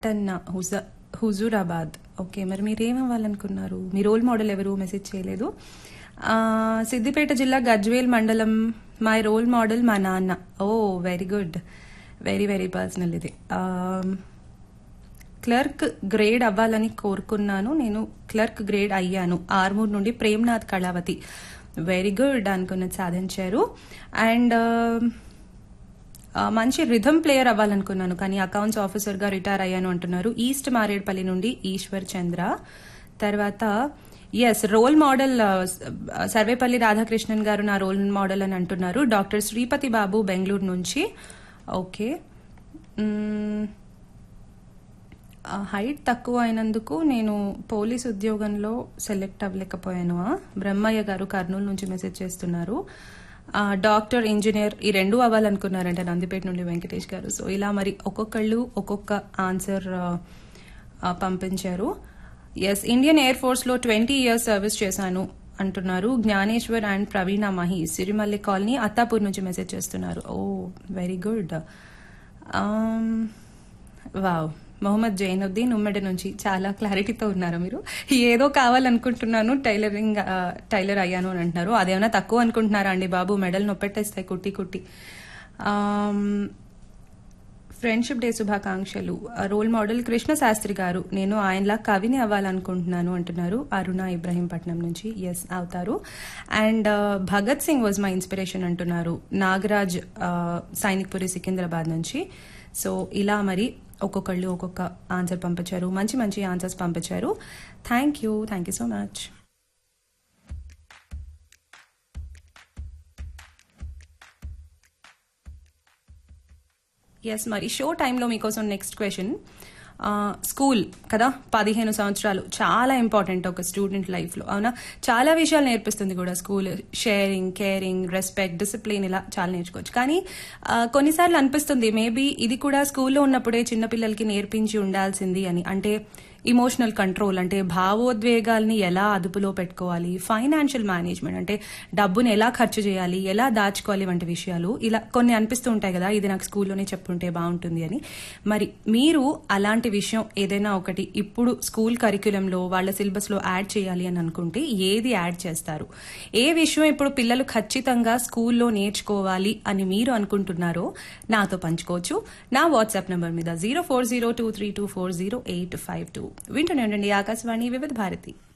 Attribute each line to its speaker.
Speaker 1: టన్నా హుజా Huzurabad okay మరి మీరు ఏమవ్వాలనుకున్నారు మీ రోల్ మోడల్ ఎవరు మెసేజ్ చేయలేదు ఆ, సిద్దిపేట జిల్లా గజ్వేల్ మండలం మై రోల్ మోడల్ మా నాన్న oh very good very very personal ఇది ఆ, క్లర్క్ గ్రేడ్ అవ్వాలని కోరుకున్నాను నేను క్లర్క్ గ్రేడ్ అయ్యాను ఆర్మూర్ నుండి ప్రేమ్నాథ్ కళావతి వెరీ గుడ్ అనుకున్నది సాధించారు అండ్ ఆ, మంచి రిథమ్ ప్లేయర్ అవ్వాలనుకున్నాను కానీ అకౌంట్స్ ఆఫీసర్ గా రిటైర్ అయ్యాను అంటున్నారు ఈస్ట్ మారేడ్పల్లి నుండి ఈశ్వర్ చంద్ర తర్వాత ఎస్ రోల్ మోడల్ ఆ, సర్వేపల్లి రాధాకృష్ణన్ గారు నా రోల్ మోడల్ అని అంటున్నారు డాక్టర్ శ్రీపతి బాబు బెంగళూరు నుంచి ఓకే మ్మ్. ఆ, హైట్ తక్కువ అయినందుకు నేను పోలీస్ ఉద్యోగంలో సెలెక్ట్ అవ్వలేకపోయాను ఆ? బ్రహ్మయ్య గారు కర్నూలు నుంచి మెసేజ్ చేస్తున్నారు ఆ, డాక్టర్ ఇంజనీర్ ఈ రెండు అవ్వాలనుకున్నారంట నందిపేట నుండి వెంకటేష్ గారు సో ఇలా మరి ఒక్కొక్కళ్ళు ఒక్కొక్క ఆన్సర్ ఆ, ఆ, పంపించారు ఎస్ ఇండియన్ ఎయిర్ ఫోర్స్ లో ట్వంటీ ఇయర్స్ సర్వీస్ చేశాను అంటున్నారు జ్ఞానేశ్వర్ అండ్ ప్రవీణ మహి సిరిమల్లి కాలనీ అత్తాపూర్ నుంచి మెసేజ్ చేస్తున్నారు oh very good wow Mohammed Zainuddin ఉమ్మడి నుంచి చాలా క్లారిటీతో ఉన్నారు మీరు ఏదో కావాలనుకుంటున్నాను టైలరింగ్ ఆ, టైలర్ అయ్యాను అని అంటున్నారు అదేమైనా తక్కువ అనుకుంటున్నారా అండి బాబు మెడల్ నొప్పెట్టేస్తాయి కుట్టి కుట్టి ఆమ్, ఫ్రెండ్షిప్ డే శుభాకాంక్షలు ఆ, రోల్ మోడల్ కృష్ణ శాస్త్రి గారు నేను ఆయనలా కవిని అవ్వాలనుకుంటున్నాను అంటున్నారు అరుణ ఇబ్రహీంపట్నం నుంచి ఎస్ అవుతారు అండ్ ఆ, Bhagat Singh was my inspiration అంటున్నారు నాగరాజ్ ఆ, సైనిక్పురి సికింద్రాబాద్ నుంచి సో ఇలా మరి ఒక్కొక్కళ్ళు ఒక్కొక్క ఆన్సర్ పంపించారు మంచి మంచి ఆన్సర్స్ పంపించారు thank you thank you so much yes మరి షో టైంలో మీకోసం నెక్స్ట్ క్వశ్చన్ స్కూల్ కదా పదిహేను సంవత్సరాలు చాలా ఇంపార్టెంట్ ఒక స్టూడెంట్ లైఫ్లో అవునా చాలా విషయాలు నేర్పిస్తుంది కూడా school sharing caring respect discipline ఇలా చాలా నేర్చుకోవచ్చు కానీ ఆ, కొన్నిసార్లు అనిపిస్తుంది మేబీ ఇది కూడా స్కూల్లో ఉన్నప్పుడే చిన్నపిల్లలకి నేర్పించి ఉండాల్సింది అని అంటే ఇమోషనల్ కంట్రోల్ అంటే భావోద్వేగాల్ని ఎలా అదుపులో పెట్టుకోవాలి ఫైనాన్షియల్ మేనేజ్మెంట్ అంటే డబ్బుని ఎలా ఖర్చు చేయాలి ఎలా దాచుకోవాలి వంటి విషయాలు ఇలా కొన్ని అనిపిస్తూ ఉంటాయి కదా ఇది నాకు స్కూల్లోనే చెప్పుంటే బాగుంటుంది అని మరి మీరు అలాంటి విషయం ఏదైనా ఒకటి ఇప్పుడు స్కూల్ కరిక్యులంలో వాళ్ళ సిలబస్ లో యాడ్ చేయాలి అని అనుకుంటే ఏది యాడ్ చేస్తారు ఏ విషయం ఇప్పుడు పిల్లలు ఖచ్చితంగా స్కూల్లో నేర్చుకోవాలి అని మీరు అనుకుంటున్నారో నాతో పంచుకోవచ్చు నా వాట్సాప్ నంబర్ మీద zero four zero two three two four zero eight five two వింటూనే ఉండండి ఆకాశవాణి వివిధ భారతి